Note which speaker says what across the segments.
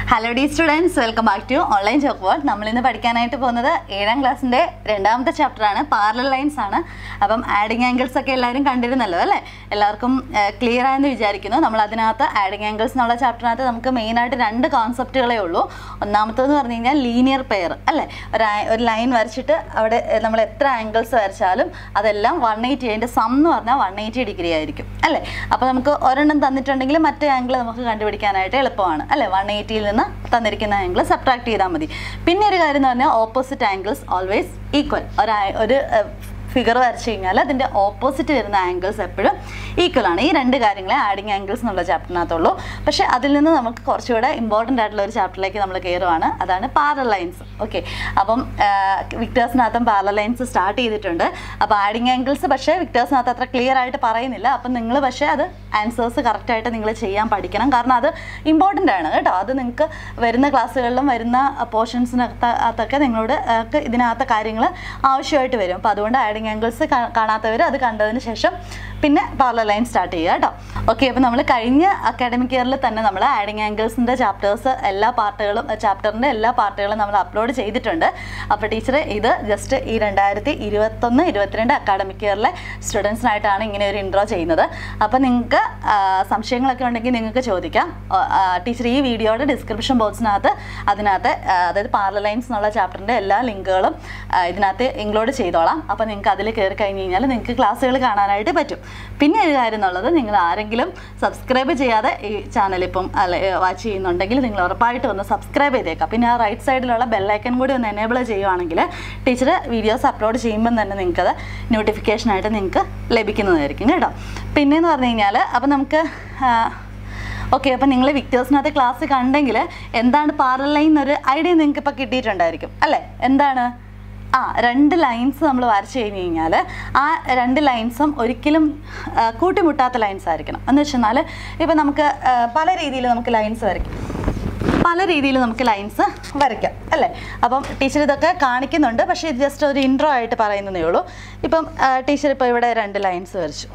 Speaker 1: Hello the students welcome back to online chalk board നമ്മൾ ഇന്ന് പഠിക്കാനായിട്ട് പോകുന്നത് ഏഴാം ക്ലാസ്സിൻ്റെ രണ്ടാമത്തെ ചാപ്റ്ററാണ് പാരലൽ ലൈൻസ് ആണ് അപ്പം ആഡിങ് ആംഗിൾസ് ഒക്കെ എല്ലാവരും കണ്ടിരുന്നല്ലോ അല്ലേ എല്ലാവർക്കും ക്ലിയർ ആയെന്ന് വിചാരിക്കുന്നു നമ്മൾ അതിനകത്ത് ആഡിങ് ആംഗിൾസ് എന്നുള്ള ചാപ്റ്ററിനകത്ത് നമുക്ക് മെയിനായിട്ട് രണ്ട് കോൺസെപ്റ്റുകളേ ഉള്ളൂ ഒന്നാമത്തേന്ന് പറഞ്ഞു കഴിഞ്ഞാൽ ലീനിയർ പെയർ അല്ലേ ഒരു ആ- ഒരു ലൈൻ വരച്ചിട്ട് അവിടെ ഏർ, നമ്മൾ എത്ര ആംഗിൾസ് വരച്ചാലും അതെല്ലാം വൺ എയ്റ്റി അതിൻ്റെ സം എന്ന് പറഞ്ഞാൽ വൺ എയ്റ്റി ഡിഗ്രി ആയിരിക്കും അല്ലേ അപ്പോൾ നമുക്ക് ഒരെണ്ണം തന്നിട്ടുണ്ടെങ്കിൽ മറ്റേ ആംഗിൾ നമുക്ക് കണ്ടുപിടിക്കാനായിട്ട് എളുപ്പമാണ് അല്ലേ വൺ എയ്റ്റിയിൽ നിന്ന് തന്നിരിക്കുന്ന ആംഗിൾ സബ്ട്രാക്ട് ചെയ്താൽ മതി പിന്നെ ഒരു കാര്യം എന്ന് പറഞ്ഞാൽ ഓപ്പോസിറ്റ് ആംഗിൾസ് ഓൾവേസ് ഈക്വൽ ഒരു ആ- ഒരു ഫിഗർ വരച്ച് കഴിഞ്ഞാൽ അതിൻ്റെ ഓപ്പോസിറ്റ് വരുന്ന ആംഗിൾസ് എപ്പോഴും ഈക്വൽ ആണ് ഈ രണ്ട് കാര്യങ്ങളെ ആഡിങ് ആംഗിൾസ് എന്നുള്ള ചാപ്റ്ററിനകത്തുള്ളൂ പക്ഷേ അതിൽ നിന്ന് നമുക്ക് കുറച്ചുകൂടെ ഇമ്പോർട്ടൻ്റ് ആയിട്ടുള്ള ഒരു ചാപ്റ്ററിലേക്ക് നമ്മൾ കയറുവാണ് അതാണ് പാരൽ ലൈൻസ് ഓക്കെ അപ്പം വിക്ടേഴ്സിനകത്തും പാരൽ ലൈൻസ് സ്റ്റാർട്ട് ചെയ്തിട്ടുണ്ട് അപ്പോൾ ആഡിങ് ആംഗിൾസ് പക്ഷേ വിക്ടേഴ്സിനകത്ത് അത്ര ക്ലിയർ ആയിട്ട് പറയുന്നില്ല അപ്പം നിങ്ങൾ പക്ഷേ അത് ആൻസേഴ്സ് കറക്റ്റായിട്ട് നിങ്ങൾ ചെയ്യാൻ പഠിക്കണം കാരണം അത് ഇമ്പോർട്ടൻ്റ് ആണ് കേട്ടോ അത് നിങ്ങൾക്ക് വരുന്ന ക്ലാസ്സുകളിലും വരുന്ന പോർഷൻസിനകത്ത് അകത്തൊക്കെ നിങ്ങളോട് ഒക്കെ ഇതിനകത്തെ കാര്യങ്ങൾ ആവശ്യമായിട്ട് വരും അപ്പോൾ അതുകൊണ്ട് ആഡിങ് ആംഗിൾസ് കാണാത്തവർ അത് കണ്ടതിന് ശേഷം പിന്നെ പാർലർ ലൈൻ സ്റ്റാർട്ട് ചെയ്യുക കേട്ടോ ഓക്കെ അപ്പോൾ നമ്മൾ കഴിഞ്ഞ അക്കാഡമിക് ഇയറിൽ തന്നെ നമ്മൾ ആഡിങ് ആംഗിൾസിൻ്റെ ചാപ്റ്റേഴ്സ് എല്ലാ പാർട്ടുകളും ചാപ്റ്ററിൻ്റെ എല്ലാ പാർട്ടുകളും നമ്മൾ അപ്ലോഡ് ചെയ്തിട്ടുണ്ട് അപ്പോൾ ടീച്ചർ ഇത് ജസ്റ്റ് ഈ രണ്ടായിരത്തി ഇരുപത്തൊന്ന് ഇരുപത്തിരണ്ട് അക്കാഡമിക് ഇയറിലെ സ്റ്റുഡൻസിനായിട്ടാണ് ഇങ്ങനെ ഒരു ഇൻട്രോ ചെയ്യുന്നത് അപ്പോൾ നിങ്ങൾക്ക് സംശയങ്ങളൊക്കെ ഉണ്ടെങ്കിൽ നിങ്ങൾക്ക് ചോദിക്കാം ടീച്ചർ ഈ വീഡിയോയുടെ ഡിസ്ക്രിപ്ഷൻ ബോക്സിനകത്ത് അതിനകത്ത് ആ, അതായത് പാർലർ ലൈൻസ് എന്നുള്ള ചാപ്റ്ററിൻ്റെ എല്ലാ ലിങ്കുകളും ആ, ഇതിനകത്ത് ഇൻക്ലൂഡ് ചെയ്തോളാം അപ്പോൾ നിങ്ങൾക്ക് അതിൽ കയറി കഴിഞ്ഞ് കഴിഞ്ഞാൽ നിങ്ങൾക്ക് ക്ലാസ്സുകൾ കാണാനായിട്ട് പറ്റും പിന്നെ ഒരു കാര്യം എന്നുള്ളത് നിങ്ങൾ ആരെങ്കിലും സബ്സ്ക്രൈബ് ചെയ്യാതെ ഈ ചാനൽ ഇപ്പം അല്ലെ വാച്ച് ചെയ്യുന്നുണ്ടെങ്കിൽ നിങ്ങൾ ഉറപ്പായിട്ട് ഒന്ന് സബ്സ്ക്രൈബ് ചെയ്തേക്കാം പിന്നെ ആ റൈറ്റ് സൈഡിലുള്ള ബെല്ലൈക്കൻ കൂടി ഒന്ന് എനേബിൾ ചെയ്യുവാണെങ്കിൽ ടീച്ചർ വീഡിയോസ് അപ്ലോഡ് ചെയ്യുമ്പം തന്നെ നിങ്ങൾക്കത് നോട്ടിഫിക്കേഷനായിട്ട് നിങ്ങൾക്ക് ലഭിക്കുന്നതായിരിക്കും കേട്ടോ പിന്നെയെന്ന് പറഞ്ഞു കഴിഞ്ഞാൽ അപ്പം നമുക്ക് ആ, ഓക്കെ അപ്പം നിങ്ങൾ വിക്ടേഴ്സിനകത്ത് ക്ലാസ് കണ്ടെങ്കിൽ എന്താണ് പാരൽ ലൈൻ എന്നൊരു ഐഡിയ നിങ്ങൾക്ക് ഇപ്പോൾ കിട്ടിയിട്ടുണ്ടായിരിക്കും അല്ലേ എന്താണ് ആ രണ്ട് ലൈൻസ് നമ്മൾ വരച്ച് കഴിഞ്ഞ് കഴിഞ്ഞാൽ ആ രണ്ട് ലൈൻസും ഒരിക്കലും ആ, കൂട്ടിമുട്ടാത്ത ലൈൻസ് ആയിരിക്കണം എന്ന് വെച്ചെന്നാൽ ഇപ്പം നമുക്ക് ആ, പല രീതിയിൽ നമുക്ക് ലൈൻസ് വരയ്ക്കും പല രീതിയിൽ നമുക്ക് ലൈൻസ് വരയ്ക്കാം അല്ലേ അപ്പം ടീച്ചർ ഇതൊക്കെ കാണിക്കുന്നുണ്ട് പക്ഷേ ഇത് ജസ്റ്റ് ഒരു ഇൻട്രോ ആയിട്ട് പറയുന്നതേ ഉള്ളൂ ഇപ്പം ടീച്ചർ ഇപ്പോൾ ഇവിടെ രണ്ട് ലൈൻസ് വരച്ചു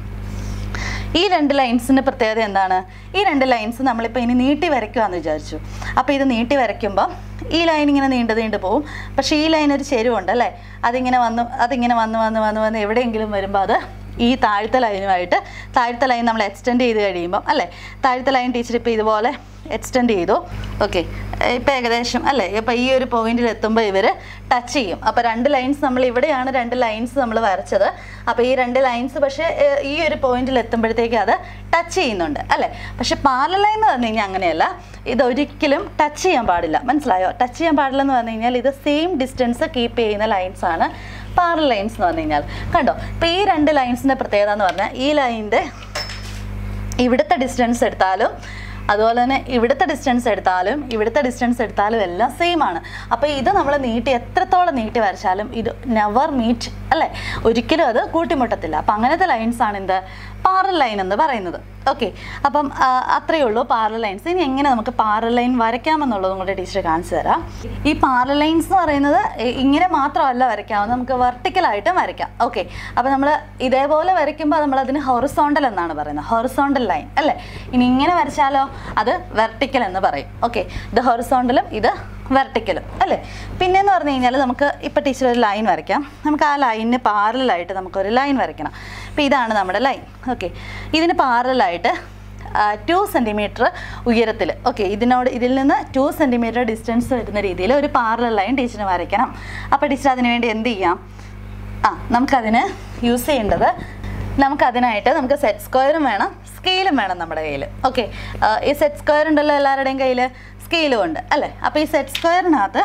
Speaker 1: ഈ രണ്ട് ലൈൻസിൻ്റെ പ്രത്യേകത എന്താണ് ഈ രണ്ട് ലൈൻസ് നമ്മളിപ്പോൾ ഇനി നീട്ടി വരയ്ക്കുകയെന്ന് വിചാരിച്ചു അപ്പോൾ ഇത് നീട്ടി വരയ്ക്കുമ്പോൾ ഈ ലൈൻ ഇങ്ങനെ നീണ്ടു നീണ്ടു പോവും പക്ഷേ ഈ ലൈൻ ഒരു ചെരുവുണ്ട് അല്ലേ അതിങ്ങനെ വന്ന് അതിങ്ങനെ വന്ന് വന്ന് വന്ന് വന്ന് എവിടെയെങ്കിലും വരുമ്പോൾ അത് ഈ താഴത്തെ ലൈനുമായിട്ട് താഴത്തെ ലൈൻ നമ്മൾ എക്സ്റ്റെൻഡ് ചെയ്ത് കഴിയുമ്പം അല്ലേ താഴത്തെ ലൈൻ ടീച്ചർ ഇപ്പോൾ ഇതുപോലെ എക്സ്റ്റെൻഡ് ചെയ്തു ഓക്കെ ഇപ്പം ഏകദേശം അല്ലേ ഇപ്പം ഈ ഒരു പോയിന്റിൽ എത്തുമ്പോൾ ഇവർ ടച്ച് ചെയ്യും അപ്പോൾ രണ്ട് ലൈൻസ് നമ്മൾ ഇവിടെയാണ് രണ്ട് ലൈൻസ് നമ്മൾ വരച്ചത് അപ്പോൾ ഈ രണ്ട് ലൈൻസ് പക്ഷേ ഏർ, ഈ ഒരു പോയിന്റിൽ എത്തുമ്പോഴത്തേക്ക് അത് ടച്ച് ചെയ്യുന്നുണ്ട് അല്ലേ പക്ഷെ പാരൽ ലൈൻ എന്ന് പറഞ്ഞു കഴിഞ്ഞാൽ അങ്ങനെയല്ല ഇത് ഒരിക്കലും ടച്ച് ചെയ്യാൻ പാടില്ല മനസ്സിലായോ ടച്ച് ചെയ്യാൻ പാടില്ല എന്ന് പറഞ്ഞു കഴിഞ്ഞാൽ ഇത് സെയിം ഡിസ്റ്റൻസ് കീപ്പ് ചെയ്യുന്ന ലൈൻസ് ആണ് പാരൽ ലൈൻസ് എന്ന് പറഞ്ഞു കഴിഞ്ഞാൽ കണ്ടോ ഇപ്പോൾ ഈ രണ്ട് ലൈൻസിൻ്റെ പ്രത്യേകത എന്ന് പറഞ്ഞാൽ ഈ ലൈനിൻ്റെ ഇവിടുത്തെ ഡിസ്റ്റൻസ് എടുത്താലും അതുപോലെ തന്നെ ഇവിടുത്തെ ഡിസ്റ്റൻസ് എടുത്താലും ഇവിടുത്തെ ഡിസ്റ്റൻസ് എടുത്താലും എല്ലാം സെയിം ആണ് അപ്പോൾ ഇത് നമ്മൾ നീട്ടി എത്രത്തോളം നീട്ടി വരച്ചാലും ഇത് നെവർ മീറ്റ് അല്ലേ ഒരിക്കലും അത് കൂട്ടിമുട്ടത്തില്ല അപ്പം അങ്ങനത്തെ ലൈൻസ് ആണ് എന്ത് പാറൽ ലൈൻ എന്ന് പറയുന്നത് ഓക്കെ അപ്പം ആ, അത്രയേ ഉള്ളൂ പാറൽ ലൈൻസ് ഇനി എങ്ങനെ നമുക്ക് പാറൽ ലൈൻ വരയ്ക്കാമെന്നുള്ളതും കൂടെ ടീച്ചർ കാണിച്ചു തരാം ഈ പാറൽ ലൈൻസ് എന്ന് പറയുന്നത് ഇ- ഇങ്ങനെ മാത്രമല്ല വരയ്ക്കാവുന്നത് നമുക്ക് വെർട്ടിക്കലായിട്ടും വരയ്ക്കാം ഓക്കെ അപ്പോൾ നമ്മൾ ഇതേപോലെ വരയ്ക്കുമ്പോൾ നമ്മൾ അതിന് ഹൊറിസോണ്ടൽ എന്നാണ് പറയുന്നത് ഹൊറിസോണ്ടൽ ലൈൻ അല്ലേ ഇനി ഇങ്ങനെ വരച്ചാലോ അത് വെർട്ടിക്കൽ എന്ന് പറയും ഓക്കെ ഇത് ഹൊറിസോണ്ടലും ഇത് വെർട്ടിക്കലും അല്ലേ പിന്നെന്ന് പറഞ്ഞു കഴിഞ്ഞാൽ നമുക്ക് ഇപ്പോൾ ടീച്ചർ ഒരു ലൈൻ വരയ്ക്കാം നമുക്ക് ആ ലൈനിന് പാരലായിട്ട് നമുക്കൊരു ലൈൻ വരയ്ക്കണം അപ്പോൾ ഇതാണ് നമ്മുടെ ലൈൻ ഓക്കെ ഇതിന് പാരലായിട്ട് ടു സെൻറ്റിമീറ്റർ ഉയരത്തിൽ ഓക്കെ ഇതിനോട് ഇതിൽ നിന്ന് ടു സെൻറ്റിമീറ്റർ ഡിസ്റ്റൻസ് വരുന്ന രീതിയിൽ ഒരു പാരലൽ ലൈൻ ടീച്ചറിന് വരയ്ക്കണം അപ്പോൾ ടീച്ചർ അതിന് വേണ്ടി എന്ത് ചെയ്യാം ആ നമുക്കതിന് യൂസ് ചെയ്യേണ്ടത് നമുക്കതിനായിട്ട് നമുക്ക് സെറ്റ് സ്ക്വയറും വേണം സ്കെയിലും വേണം നമ്മുടെ കയ്യിൽ ഓക്കെ ഈ സെറ്റ് സ്ക്വയർ ഉണ്ടല്ലോ എല്ലാവരുടെയും കയ്യിൽ സ്കെയിലും ഉണ്ട് അല്ലേ അപ്പോൾ ഈ സെറ്റ് സ്ക്വയറിനകത്ത്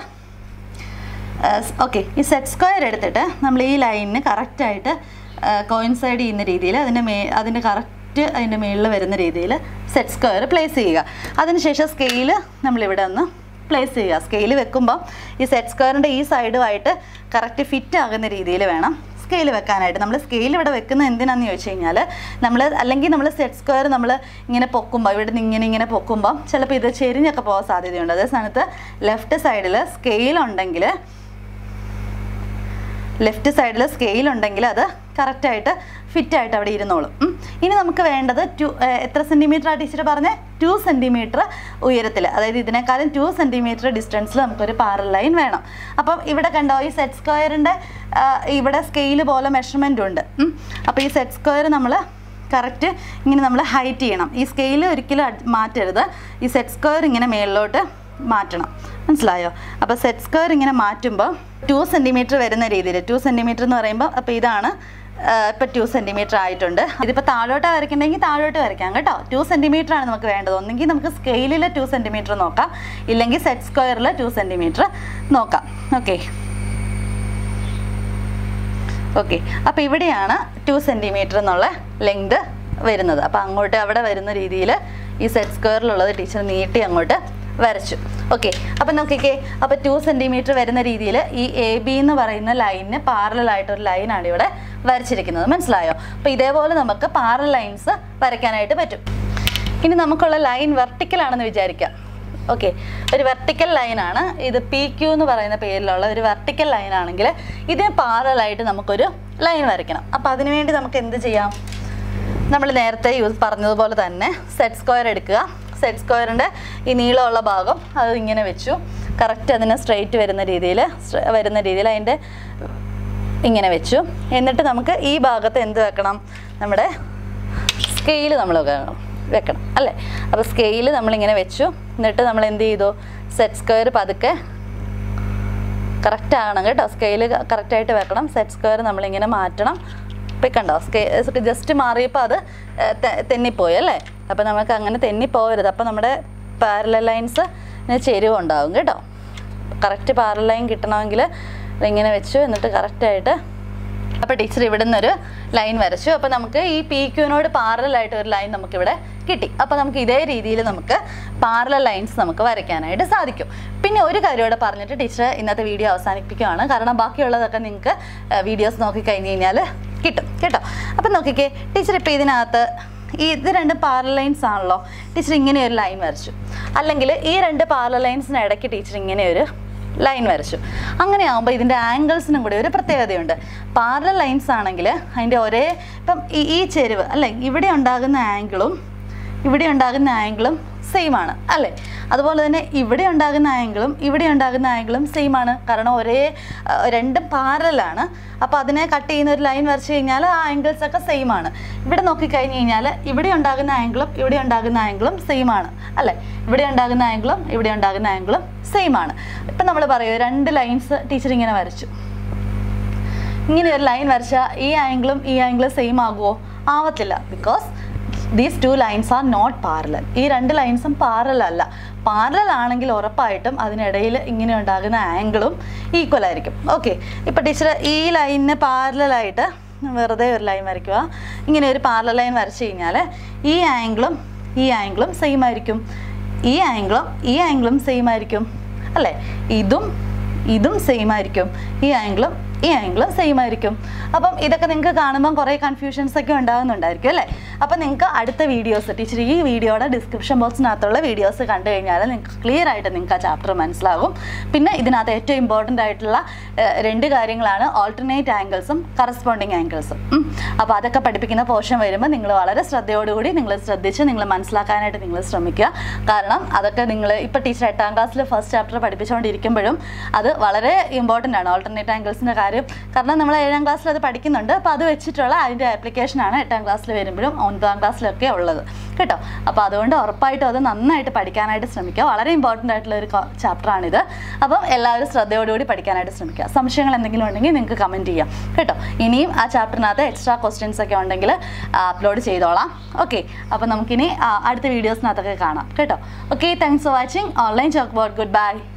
Speaker 1: ഓക്കെ ഈ സെറ്റ് സ്ക്വയർ എടുത്തിട്ട് നമ്മൾ ഈ ലൈനിന് കറക്റ്റായിട്ട് കോയിൻസൈഡ് ചെയ്യുന്ന രീതിയിൽ അതിൻ്റെ മേ അതിൻ്റെ കറക്റ്റ് അതിൻ്റെ മുകളിൽ വരുന്ന രീതിയിൽ സെറ്റ് സ്ക്വയർ പ്ലേസ് ചെയ്യുക അതിനുശേഷം സ്കെയിൽ നമ്മളിവിടെ ഒന്ന് പ്ലേസ് ചെയ്യുക സ്കെയിൽ വെക്കുമ്പോൾ ഈ സെറ്റ് സ്ക്വയറിൻ്റെ ഈ സൈഡുമായിട്ട് കറക്റ്റ് ഫിറ്റ് ആകുന്ന രീതിയിൽ വേണം സ്കെയിൽ വെക്കാനായിട്ട് നമ്മൾ സ്കെയിൽ ഇവിടെ വെക്കുന്നത് എന്തിനാന്ന് ചോദിച്ചു കഴിഞ്ഞാൽ നമ്മൾ അല്ലെങ്കിൽ നമ്മൾ സെറ്റ് സ്ക്വയർ നമ്മൾ ഇങ്ങനെ പൊക്കുമ്പോൾ ഇവിടെ നിന്ന് ഇങ്ങനെ ഇങ്ങനെ പൊക്കുമ്പോൾ ചിലപ്പോൾ ഇത് ചെരിഞ്ഞൊക്കെ പോകാൻ സാധ്യതയുണ്ട് അതേ സ്ഥാനത്ത് ലെഫ്റ്റ് സൈഡിൽ സ്കെയിൽ ഉണ്ടെങ്കിൽ ലെഫ്റ്റ് സൈഡിൽ സ്കെയിൽ ഉണ്ടെങ്കിൽ അത് കറക്റ്റായിട്ട് ഫിറ്റായിട്ട് അവിടെ ഇരുന്നോളും ഉം. ഇനി നമുക്ക് വേണ്ടത് ടു എത്ര സെൻറ്റിമീറ്റർ ആ ടീച്ചർ പറഞ്ഞ ടു സെൻറ്റിമീറ്റർ ഉയരത്തിൽ അതായത് ഇതിനേക്കാളും ടു സെൻറ്റിമീറ്റർ ഡിസ്റ്റൻസിൽ നമുക്കൊരു പാരൽ ലൈൻ വേണം അപ്പം ഇവിടെ കണ്ടോ ഈ സെറ്റ് സ്ക്വയറിൻ്റെ ഇവിടെ സ്കെയിൽ പോലെ മെഷർമെൻ്റ് ഉണ്ട് ഉം. അപ്പോൾ ഈ സെറ്റ് സ്ക്വയർ നമ്മൾ കറക്റ്റ് ഇങ്ങനെ നമ്മൾ ഹൈറ്റ് ചെയ്യണം ഈ സ്കെയിൽ ഒരിക്കലും അഡ്- മാറ്റരുത് ഈ സെറ്റ് സ്ക്വയർ ഇങ്ങനെ മേളിലോട്ട് മാറ്റണം മനസ്സിലായോ അപ്പോൾ സെറ്റ് സ്ക്വയർ ഇങ്ങനെ മാറ്റുമ്പോൾ ടു സെൻറ്റിമീറ്റർ വരുന്ന രീതിയിൽ ടു സെൻറ്റിമീറ്റർ എന്ന് പറയുമ്പോൾ അപ്പോൾ ഇതാണ് ഇപ്പോൾ ടു സെൻറ്റിമീറ്റർ ആയിട്ടുണ്ട് ഇതിപ്പോൾ താഴോട്ട് വരയ്ക്കണമെങ്കിൽ താഴോട്ട് വരയ്ക്കാം കേട്ടോ ടു സെൻറ്റിമീറ്റർ ആണ് നമുക്ക് വേണ്ടത് ഒന്നെങ്കിൽ നമുക്ക് സ്കെയിലിൽ ടു സെൻറ്റിമീറ്റർ നോക്കാം ഇല്ലെങ്കിൽ സെറ്റ് സ്ക്വയറിൽ ടു സെൻറ്റിമീറ്റർ നോക്കാം ഓക്കെ ഓക്കെ അപ്പോൾ ഇവിടെയാണ് ടു സെൻറ്റിമീറ്റർ എന്നുള്ള ലെങ്ത് വരുന്നത് അപ്പോൾ അങ്ങോട്ട് അവിടെ വരുന്ന രീതിയിൽ ഈ സെറ്റ് സ്ക്വയറിലുള്ളത് ടീച്ചർ നീട്ടി അങ്ങോട്ട് വരച്ചു ഓക്കെ അപ്പം നോക്കിക്കേ അപ്പോൾ ടു സെൻറ്റിമീറ്റർ വരുന്ന രീതിയിൽ ഈ എ ബി എന്ന് പറയുന്ന ലൈനിന് പാരലായിട്ടൊരു ലൈനാണ് ഇവിടെ വരച്ചിരിക്കുന്നത് മനസ്സിലായോ അപ്പോൾ ഇതേപോലെ നമുക്ക് പാരൽ ലൈൻസ് വരയ്ക്കാനായിട്ട് പറ്റും ഇനി നമുക്കുള്ള ലൈൻ വെർട്ടിക്കൽ ആണെന്ന് വിചാരിക്കാം ഓക്കെ ഒരു വെർട്ടിക്കൽ ലൈനാണ് ഇത് പി ക്യു എന്ന് പറയുന്ന പേരിലുള്ള ഒരു വെർട്ടിക്കൽ ലൈൻ ആണെങ്കിൽ ഇതിന് പാരലായിട്ട് നമുക്കൊരു ലൈൻ വരയ്ക്കണം അപ്പോൾ അതിനുവേണ്ടി നമുക്ക് എന്ത് ചെയ്യാം നമ്മൾ നേരത്തെ യൂസ് പറഞ്ഞതുപോലെ തന്നെ സെറ്റ് സ്ക്വയർ എടുക്കുക സെറ്റ് സ്ക്വയറിൻ്റെ ഈ നീളമുള്ള ഭാഗം അത് ഇങ്ങനെ വെച്ചു കറക്റ്റ് അതിന് സ്ട്രെയിറ്റ് വരുന്ന രീതിയിൽ വരുന്ന രീതിയിൽ അതിൻ്റെ ഇങ്ങനെ വെച്ചു എന്നിട്ട് നമുക്ക് ഈ ഭാഗത്ത് എന്ത് വെക്കണം നമ്മുടെ സ്കെയിൽ നമ്മൾ വെക്കണം വെക്കണം അല്ലേ അപ്പോൾ സ്കെയിൽ നമ്മളിങ്ങനെ വെച്ചു എന്നിട്ട് നമ്മൾ എന്ത് ചെയ്തു സെറ്റ് സ്ക്വയർ പതുക്കെ കറക്റ്റ് ആകണം കേട്ടോ സ്കെയിൽ കറക്റ്റായിട്ട് വെക്കണം സെറ്റ് സ്ക്വയർ നമ്മളിങ്ങനെ മാറ്റണം ഇപ്പം കണ്ടോ സ്കെ ജസ്റ്റ് മാറിയപ്പോൾ അത് ഏ, തെ- തെന്നിപ്പോയി അല്ലേ അപ്പോൾ നമുക്ക് അങ്ങനെ തെന്നിപ്പോകരുത് അപ്പോൾ നമ്മുടെ പാരലൽ ലൈൻസ് ചെരിവുണ്ടാവും കേട്ടോ കറക്റ്റ് പാരലൽ ലൈൻ കിട്ടണമെങ്കിൽ ഇങ്ങനെ വെച്ചു എന്നിട്ട് കറക്റ്റായിട്ട് അപ്പോൾ ടീച്ചർ ഇവിടെ നിന്നൊരു ലൈൻ വരച്ചു അപ്പോൾ നമുക്ക് ഈ പി ക്യൂനോട് പാരലായിട്ട് ഒരു ലൈൻ നമുക്കിവിടെ കിട്ടി അപ്പോൾ നമുക്ക് ഇതേ രീതിയിൽ നമുക്ക് പാരലൽ ലൈൻസ് നമുക്ക് വരയ്ക്കാനായിട്ട് സാധിക്കും പിന്നെ ഒരു കാര്യം ഇവിടെ പറഞ്ഞിട്ട് ടീച്ചർ ഇന്നത്തെ വീഡിയോ അവസാനിപ്പിക്കുകയാണ് കാരണം ബാക്കിയുള്ളതൊക്കെ നിങ്ങൾക്ക് വീഡിയോസ് നോക്കി കഴിഞ്ഞ് കഴിഞ്ഞാൽ കിട്ടും കേട്ടോ അപ്പം നോക്കിക്കേ ടീച്ചർ ഇപ്പോൾ ഇതിനകത്ത് ഈ ഇത് രണ്ട് പാരൽ ലൈൻസ് ആണല്ലോ ടീച്ചർ ഇങ്ങനെ ഒരു ലൈൻ വരച്ചു അല്ലെങ്കിൽ ഈ രണ്ട് പാരൽ ലൈൻസിന് ഇടയ്ക്ക് ടീച്ചർ ഇങ്ങനെ ഒരു ലൈൻ വരച്ചു അങ്ങനെ ആകുമ്പോൾ ഇതിൻ്റെ ആംഗിൾസിനും കൂടി ഒരു പ്രത്യേകതയുണ്ട് പാരലൽ ലൈൻസ് ആണെങ്കിൽ അതിൻ്റെ ഒരേ ഇപ്പം ഈ ഈ ചെരുവ് അല്ലേ ഇവിടെ ഉണ്ടാകുന്ന ആംഗിളും ഇവിടെ ഉണ്ടാകുന്ന ആംഗിളും സെയിം ആണ് അല്ലേ അതുപോലെ തന്നെ ഇവിടെ ഉണ്ടാകുന്ന ആംഗിളും ഇവിടെ ഉണ്ടാകുന്ന ആംഗിളും സെയിം ആണ് കാരണം ഒരേ ആ, രണ്ടും പാരലാണ് അപ്പോൾ അതിനെ കട്ട് ചെയ്യുന്ന ഒരു ലൈൻ വരച്ച് കഴിഞ്ഞാൽ ആ ആംഗിൾസ് ഒക്കെ സെയിം ആണ് ഇവിടെ നോക്കിക്കഴിഞ്ഞ് കഴിഞ്ഞാൽ ഇവിടെ ഉണ്ടാകുന്ന ആംഗിളും ഇവിടെ ഉണ്ടാകുന്ന ആംഗിളും സെയിം ആണ് അല്ലേ ഇവിടെ ഉണ്ടാകുന്ന ആംഗിളും ഇവിടെ ഉണ്ടാകുന്ന ആംഗിളും സെയിം ആണ് ഇപ്പം നമ്മൾ പറയുമോ രണ്ട് ലൈൻസ് ടീച്ചർ ഇങ്ങനെ വരച്ചു ഇങ്ങനെ ഒരു ലൈൻ വരച്ചാൽ ഈ ആംഗിളും ഈ ആംഗിളും സെയിം ആകുമോ ആവത്തില്ല because these two lines are not parallel ഈ രണ്ട് ലൈൻസും പാരലൽ അല്ല പാരലൽ ആണെങ്കിൽ ഉറപ്പായിട്ടും അതിനിടയിൽ ഇങ്ങനെ ഉണ്ടാകുന്ന ആംഗിളും ഈക്വൽ ആയിരിക്കും ഓക്കെ ഇപ്പം ടീച്ചർ ഈ ലൈനിന് പാരലായിട്ട് വെറുതെ ഒരു ലൈൻ വരയ്ക്കുക ഇങ്ങനെ ഒരു പാരലൽ ലൈൻ വരച്ച് കഴിഞ്ഞാൽ ഈ ആംഗിളും ഈ ആംഗിളും സെയിം ആയിരിക്കും ഈ ആംഗിളും ഈ ആംഗിളും സെയിം ആയിരിക്കും അല്ലേ ഇതും ഇതും സെയിം ആയിരിക്കും ഈ ആംഗിളും ഈ ആംഗിളും സെയിം ആയിരിക്കും അപ്പം ഇതൊക്കെ നിങ്ങൾക്ക് കാണുമ്പം കുറേ കൺഫ്യൂഷൻസ് ഒക്കെ ഉണ്ടാകുന്നുണ്ടായിരിക്കും അല്ലേ അപ്പം നിങ്ങൾക്ക് അടുത്ത വീഡിയോസ് ടീച്ചർ ഈ വീഡിയോയുടെ ഡിസ്ക്രിപ്ഷൻ ബോക്സിനകത്തുള്ള വീഡിയോസ് കണ്ടു കഴിഞ്ഞാൽ നിങ്ങൾക്ക് ക്ലിയർ ആയിട്ട് നിങ്ങൾക്ക് ആ ചാപ്റ്റർ മനസ്സിലാകും പിന്നെ ഇതിനകത്ത് ഏറ്റവും ഇമ്പോർട്ടൻ്റ് ആയിട്ടുള്ള ഏഹ്, രണ്ട് കാര്യങ്ങളാണ് ഓൾട്ടർനേറ്റ് ആംഗിൾസും കറസ്പോണ്ടിങ് ആംഗിൾസും അപ്പോൾ അതൊക്കെ പഠിപ്പിക്കുന്ന പോർഷൻ വരുമ്പോൾ നിങ്ങൾ വളരെ ശ്രദ്ധയോടുകൂടി നിങ്ങൾ ശ്രദ്ധിച്ച് നിങ്ങൾ മനസ്സിലാക്കാനായിട്ട് നിങ്ങൾ ശ്രമിക്കുക കാരണം അതൊക്കെ നിങ്ങൾ ഇപ്പോൾ ടീച്ചർ എട്ടാം ക്ലാസ്സിൽ ഫസ്റ്റ് ചാപ്റ്റർ പഠിപ്പിച്ചുകൊണ്ടിരിക്കുമ്പോഴും അത് വളരെ ഇമ്പോർട്ടൻ്റ് ആണ് ഓൾട്ടർനേറ്റ് ആംഗിൾസിൻ്റെ കാര്യം കാരണം നമ്മൾ ഏഴാം ക്ലാസ്സിൽ അത് പഠിക്കുന്നുണ്ട് അപ്പോൾ അത് വെച്ചിട്ടുള്ള അതിൻ്റെ ആപ്ലിക്കേഷനാണ് എട്ടാം ക്ലാസ്സിൽ വരുമ്പോഴും ഒൻപതാം ക്ലാസ്സിലൊക്കെ ഉള്ളത് കേട്ടോ അപ്പോൾ അതുകൊണ്ട് ഉറപ്പായിട്ടും അത് നന്നായിട്ട് പഠിക്കാനായിട്ട് ശ്രമിക്കുക വളരെ ഇമ്പോർട്ടൻ്റ് ആയിട്ടുള്ള ഒരു ചാപ്റ്ററാണിത് അപ്പം എല്ലാവരും ശ്രദ്ധയോടുകൂടി പഠിക്കാനായിട്ട് ശ്രമിക്കുക സംശയങ്ങൾ എന്തെങ്കിലും ഉണ്ടെങ്കിൽ നിങ്ങൾക്ക് കമൻറ്റ് ചെയ്യാം കേട്ടോ ഇനിയും ആ ചാപ്റ്ററിനകത്ത് എക്സ്ട്രാ ക്വസ്റ്റ്യൻസ് ഒക്കെ ഉണ്ടെങ്കിൽ അപ്ലോഡ് ചെയ്തോളാം ഓക്കെ അപ്പോൾ നമുക്കിനി ആ, അടുത്ത വീഡിയോസിനകത്തൊക്കെ കാണാം കേട്ടോ okay thanks for watching online chalk board good bye